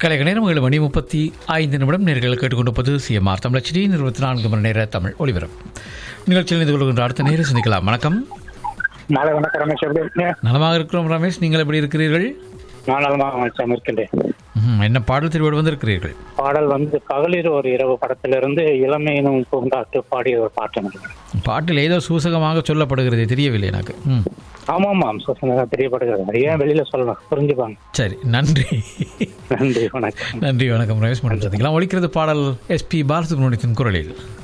கலைக நேரம் ஏழு மணி முப்பத்தி ஐந்து நிமிடம் நேர்கள் கேட்டுக்கொண்டிருப்பது சிஎம்ஆர் தமிழச்சி இருபத்தி நான்கு மணி நேர தமிழ் ஒளிபரப்பு நிகழ்ச்சியில் இணைந்து கொள்கின்ற அடுத்த நேரம் சந்திக்கலாம் வணக்கம் மாலை வணக்கம் ரமேஷ் எப்படி இருக்கீங்க நலமாக இருக்கிறோம் ரமேஷ் நீங்கள் எப்படி இருக்கிறீர்கள் நான் நலமாக அமைச்சம் இருக்கின்றேன் ம், என்ன பாடல் திருவோடு வந்திருக்கிறீர்கள் பாடல் வந்து பகலில் ஒரு இரவு படத்திலிருந்து இளமையினும் பூங்காட்டு பாடிய ஒரு பாட்டு எனக்கு. பாட்டில் ஏதோ சூசகமாக சொல்லப்படுகிறது தெரியவில்லை எனக்கு ம் ஆமா ஆமாம் சுசனதா தெரியப்படுகிறது அது ஏன் வெளியில சொல்லலாம் புரிஞ்சுப்பாங்க சரி நன்றி நன்றி வணக்கம் நன்றி வணக்கம் ரமேஷ் மட்டும் சந்திக்கலாம் ஒழிக்கிறது பாடல் எஸ்பி பாலசுப்ரமணியத்தின் குரலில்